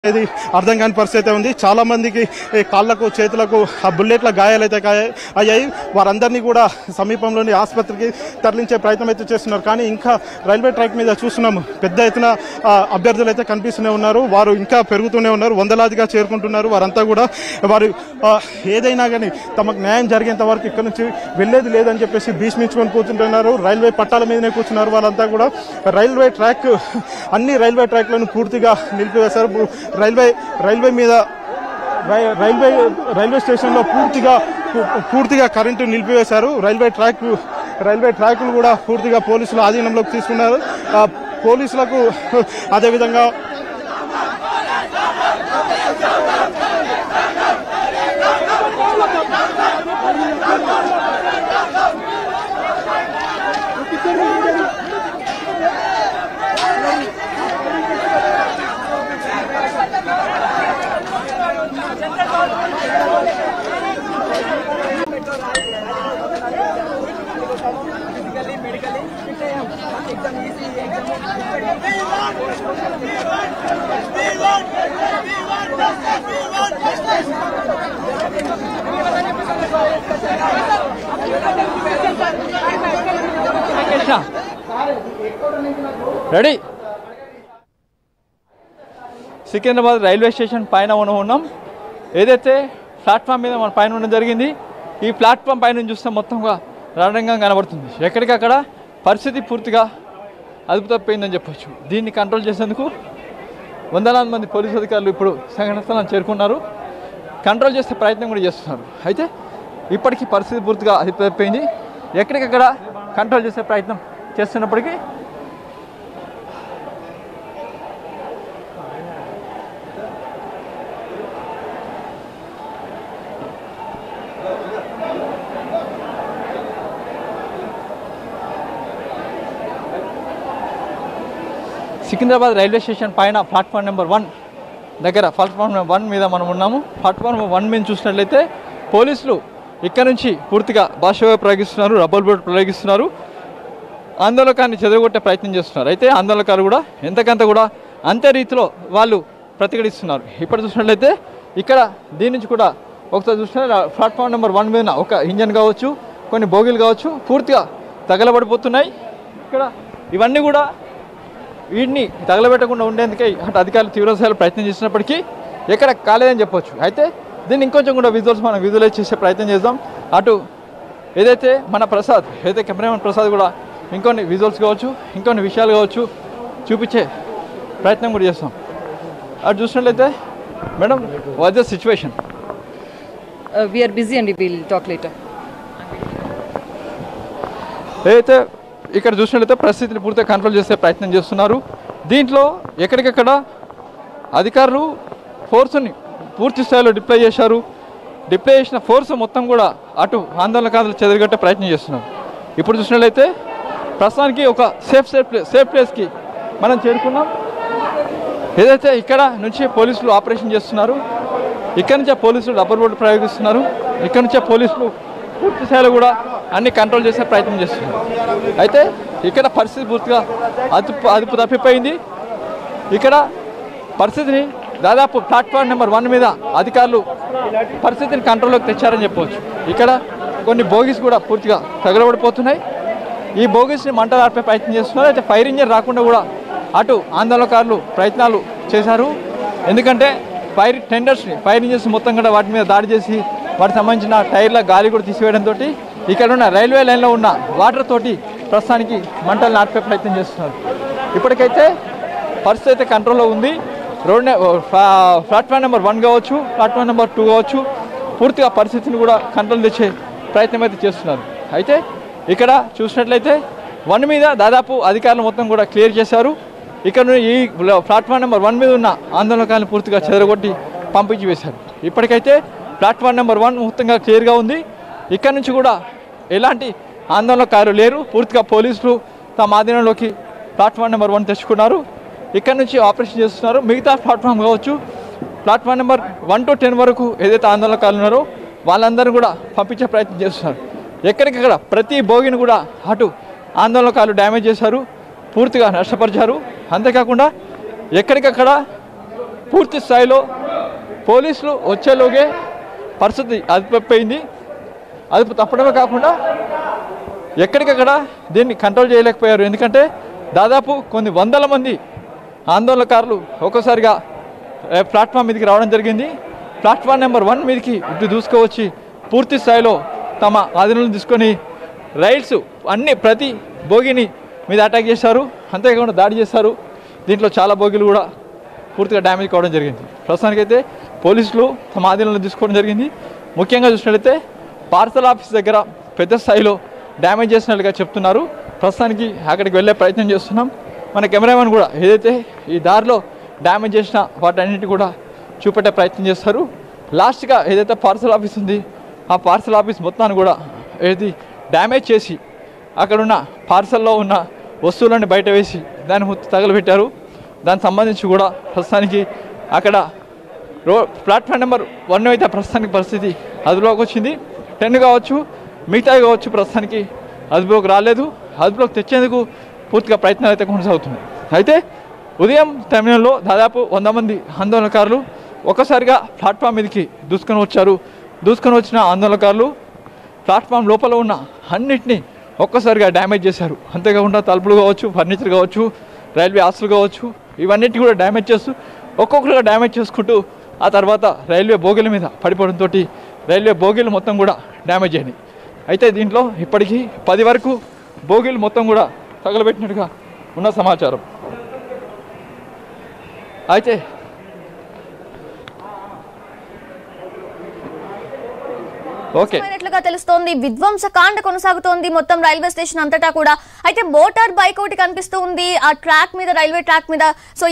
ఇది అర్థం కాని పరిస్థితి అయితే ఉంది చాలా మందికి ఈ కాళ్ళకు చేతులకు ఆ బుల్లెట్ల గాయాలు అయితే కాయ- అయ్యాయి వారందరినీ కూడా సమీపంలోని ఆసుపత్రికి తరలించే ప్రయత్నం అయితే చేస్తున్నారు కానీ ఇంకా రైల్వే ట్రాక్ మీద చూస్తున్నాము పెద్ద ఎత్తున ఆ, అభ్యర్థులు అయితే కనిపిస్తూనే ఉన్నారు వారు ఇంకా పెరుగుతూనే ఉన్నారు వందలాదిగా చేరుకుంటున్నారు వారంతా కూడా వారు ఆ, ఏదైనా కానీ తమకు న్యాయం జరిగేంత వరకు ఇక్కడ నుంచి వెళ్ళేది లేదని చెప్పేసి భీష్మించుకొని కూర్చుంటున్నారు రైల్వే పట్టాల మీదనే కూర్చున్నారు వాళ్ళంతా కూడా రైల్వే ట్రాక్ అన్ని రైల్వే ట్రాక్లను పూర్తిగా నిలిపివేశారు పు- రైల్వే రైల్వే మీద రై- రైల్వే రైల్వే స్టేషన్లో పూర్తిగా పూ- పూర్తిగా కరెంటు నిలిపివేశారు రైల్వే ట్రాక్ రైల్వే ట్రాకులు కూడా పూర్తిగా పోలీసులు ఆధీనంలోకి తీసుకున్నారు ఆ, పోలీసులకు అదేవిధంగా కృష్ణ రెడీ సికింద్రాబాద్ రైల్వే స్టేషన్ పైన మనం ఉన్నాం ఏదైతే ప్లాట్ఫామ్ మీద మన పైన ఉండడం జరిగింది ఈ ప్లాట్ఫామ్ పైన చూస్తే మొత్తంగా రణరంగం కనబడుతుంది ఎక్కడికక్కడ పరిస్థితి పూర్తిగా అదుపు తప్పిందని చెప్పొచ్చు దీన్ని కంట్రోల్ చేసేందుకు వందలాది మంది పోలీసు అధికారులు ఇప్పుడు సంఘటన స్థలం చేరుకున్నారు కంట్రోల్ చేసే ప్రయత్నం కూడా చేస్తున్నారు అయితే ఇప్పటికీ పరిస్థితి పూర్తిగా అదుపు తప్పింది ఎక్కడికక్కడ కంట్రోల్ చేసే ప్రయత్నం చేస్తున్నప్పటికీ సికింద్రాబాద్ రైల్వే స్టేషన్ పైన ప్లాట్ఫామ్ నెంబర్ వన్ దగ్గర ప్లాట్ఫామ్ నెంబర్ వన్ మీద మనం ఉన్నాము ప్లాట్ఫామ్ నెంబర్ వన్ మీద చూసినట్లయితే పోలీసులు ఇక్కడ నుంచి పూర్తిగా భాష ప్రయోగిస్తున్నారు రబ్బర్ బోర్డు ప్రయోగిస్తున్నారు ఆందోళనకాన్ని చెదరగొట్టే ప్రయత్నం చేస్తున్నారు అయితే ఆందోళనకారు కూడా ఎంతకంత కూడా అంతే రీతిలో వాళ్ళు ప్రతిఘటిస్తున్నారు ఇప్పుడు చూసినట్లయితే ఇక్కడ దీని నుంచి కూడా ఒకసారి చూసిన ప్లాట్ఫామ్ నెంబర్ వన్ మీద ఒక ఇంజన్ కావచ్చు కొన్ని బోగీలు కావచ్చు పూర్తిగా తగలబడిపోతున్నాయి ఇక్కడ ఇవన్నీ కూడా వీటిని తగలబెట్టకుండా ఉండేందుకే అటు అధికారులు తీవ్రస్థాయిలో ప్రయత్నం చేసినప్పటికీ ఎక్కడ కాలేదని చెప్పొచ్చు అయితే దీన్ని ఇంకొంచెం కూడా విజువల్స్ మనం విజువలైజ్ చేసే ప్రయత్నం చేద్దాం అటు ఏదైతే మన ప్రసాద్ ఏదైతే కెమెరామెన్ ప్రసాద్ కూడా ఇంకొన్ని విజువల్స్ కావచ్చు ఇంకొన్ని విషయాలు కావచ్చు చూపించే ప్రయత్నం కూడా చేస్తాం అటు చూసినట్లయితే madam was the situation Uh, we are busy and we will talk later. ఏదైతే ఇక్కడ చూసినట్లయితే పరిస్థితిని పూర్తిగా కంట్రోల్ చేసే ప్రయత్నం చేస్తున్నారు దీంట్లో ఎక్కడికక్కడ అధికారులు ఫోర్స్ని పూర్తి స్థాయిలో డిప్లై చేశారు డిప్లై చేసిన ఫోర్స్ మొత్తం కూడా అటు ఆందోళనకారులు చెదరగట్టే ప్రయత్నం చేస్తున్నారు ఇప్పుడు చూసినట్లయితే ప్రస్తుతానికి ఒక సేఫ్ సేఫ్ ప్లేస్ సేఫ్ ప్లేస్కి మనం చేరుకున్నాం ఏదైతే ఇక్కడ నుంచి పోలీసులు ఆపరేషన్ చేస్తున్నారు ఇక్కడ నుంచే పోలీసులు రబ్బర్ బోర్డు ప్రయోగిస్తున్నారు ఇక్కడ నుంచే పోలీసులు పూర్తి స్థాయిలో కూడా అన్ని కంట్రోల్ చేసే ప్రయత్నం చేస్తున్నారు అయితే ఇక్కడ పరిస్థితి పూర్తిగా అదుపు అదుపు తప్పిపోయింది ఇక్కడ పరిస్థితిని దాదాపు ప్లాట్ఫామ్ నెంబర్ వన్ మీద అధికారులు పరిస్థితిని కంట్రోల్లోకి తెచ్చారని చెప్పవచ్చు ఇక్కడ కొన్ని బోగీస్ కూడా పూర్తిగా తగలబడిపోతున్నాయి ఈ బోగీస్ని మంటలు ఆర్పే ప్రయత్నం చేస్తున్నారు అయితే ఫైర్ ఇంజిన్ రాకుండా కూడా అటు ఆందోళనకారులు ప్రయత్నాలు చేశారు ఎందుకంటే ఫైర్ టెండర్స్ని ఫైర్ ఇంజిన్స్ మొత్తం కూడా వాటి మీద దాడి చేసి వాటికి సంబంధించిన టైర్ల గాలి కూడా తీసివేయడంతో ఇక్కడ ఉన్న రైల్వే లైన్లో ఉన్న వాటర్ తోటి ప్రస్తుతానికి మంటలను ఆర్పే ప్రయత్నం చేస్తున్నారు ఇప్పటికైతే పరిస్థితి అయితే కంట్రోల్లో ఉంది రోడ్ నె- ప్లా- ప్లాట్ఫామ్ నెంబర్ వన్ కావచ్చు ప్లాట్ఫామ్ నెంబర్ టూ కావచ్చు పూర్తిగా పరిస్థితిని కూడా కంట్రోల్ తెచ్చే ప్రయత్నం అయితే చేస్తున్నారు అయితే ఇక్కడ చూసినట్లయితే వన్ మీద దాదాపు అధికారులు మొత్తం కూడా క్లియర్ చేశారు ఇక్కడ నుండి ఈ ప్లాట్ఫామ్ నెంబర్ వన్ మీద ఉన్న ఆందోళనకాలను పూర్తిగా చెదరగొట్టి పంపించి వేశారు ఇప్పటికైతే ప్లాట్ఫామ్ నెంబర్ వన్ మొత్తంగా క్లియర్గా ఉంది ఇక్కడ నుంచి కూడా ఎలాంటి ఆందోళనకారులు లేరు పూర్తిగా పోలీసులు తమ ఆధీనంలోకి ప్లాట్ఫామ్ నెంబర్ వన్ తెచ్చుకున్నారు ఇక్కడ నుంచి ఆపరేషన్ చేస్తున్నారు మిగతా ప్లాట్ఫామ్ కావచ్చు platform number one to ten వరకు ఏదైతే ఆందోళనకారులు ఉన్నారో వాళ్ళందరూ కూడా పంపించే ప్రయత్నం చేస్తున్నారు ఎక్కడికక్కడ ప్రతి బోగిని కూడా అటు ఆందోళనకారులు డ్యామేజ్ చేశారు పూర్తిగా నష్టపరిచారు అంతేకాకుండా ఎక్కడికక్కడ పూర్తి స్థాయిలో పోలీసులు వచ్చేలోగే పరిస్థితి అదుపైంది అదుపు తప్పడమే కాకుండా ఎక్కడికక్కడ దీన్ని కంట్రోల్ చేయలేకపోయారు ఎందుకంటే దాదాపు కొన్ని వందల మంది ఆందోళనకారులు ఒక్కసారిగా ఏ, ప్లాట్ఫామ్ మీదకి రావడం జరిగింది ప్లాట్ఫామ్ నెంబర్ వన్ మీదకి ఇటు దూసుకువచ్చి పూర్తి స్థాయిలో తమ ఆధీనంలో తీసుకొని రైల్స్ అన్ని ప్రతి బోగిని మీద అటాక్ చేశారు అంతేకాకుండా దాడి చేశారు దీంట్లో చాలా బోగీలు కూడా పూర్తిగా డ్యామేజ్ కావడం జరిగింది ప్రస్తుతానికైతే పోలీసులు తమ ఆధీనంలో తీసుకోవడం జరిగింది ముఖ్యంగా చూసినట్లయితే పార్సల్ ఆఫీస్ దగ్గర పెద్ద స్థాయిలో డ్యామేజ్ చేసినట్లుగా చెప్తున్నారు ప్రస్తుతానికి అక్కడికి వెళ్ళే ప్రయత్నం చేస్తున్నాం మన కెమెరామెన్ కూడా ఏదైతే ఈ దారిలో డ్యామేజ్ చేసిన వాటన్నిటి కూడా చూపెట్టే ప్రయత్నం చేస్తారు లాస్ట్గా ఏదైతే పార్సల్ ఆఫీస్ ఉంది ఆ పార్సల్ ఆఫీస్ మొత్తాన్ని కూడా ఏది డ్యామేజ్ చేసి అక్కడున్న పార్సల్లో ఉన్న వస్తువులను బయట వేసి దాన్ని మొత్తం తగలబెట్టారు దానికి సంబంధించి కూడా ప్రస్తుతానికి అక్కడ రో ప్లాట్ఫామ్ నెంబర్ వన్ అయితే ప్రస్తుతానికి పరిస్థితి అదుపులోకి వచ్చింది టెన్ కావచ్చు మిగతావి కావచ్చు ప్రస్తుతానికి అదుపులోకి రాలేదు అదుపులోకి తెచ్చేందుకు పూర్తిగా ప్రయత్నాలు అయితే కొనసాగుతున్నాయి అయితే ఉదయం టైంలో దాదాపు వంద మంది ఆందోళనకారులు ఒక్కసారిగా ప్లాట్ఫామ్ మీదకి దూసుకొని వచ్చారు దూసుకొని వచ్చిన ఆందోళనకారులు ప్లాట్ఫామ్ లోపల ఉన్న అన్నిటినీ ఒక్కసారిగా డ్యామేజ్ చేశారు అంతేకాకుండా తలుపులు కావచ్చు ఫర్నిచర్ కావచ్చు రైల్వే ఆస్తులు కావచ్చు ఇవన్నిటి కూడా డ్యామేజ్ చేస్తూ ఒక్కొక్కరుగా డ్యామేజ్ చేసుకుంటూ ఆ తర్వాత రైల్వే బోగిల మీద పడిపోవడంతో రైల్వే బోగీలు మొత్తం కూడా డ్యామేజ్ అయినాయి అయితే దీంట్లో ఇప్పటికీ పది వరకు బోగీలు మొత్తం కూడా తగలబెట్టినట్టుగా ఉన్న సమాచారం అయితే ఓకే అయినట్లుగా తెలుస్తోంది విధ్వంసకాండ కొనసాగుతోంది మొత్తం రైల్వే స్టేషన్ అంతటా కూడా అయితే మోటార్ బైక్ ఒకటి కనిపిస్తూ ఉంది ఆ ట్రాక్ మీద రైల్వే ట్రాక్ మీద సో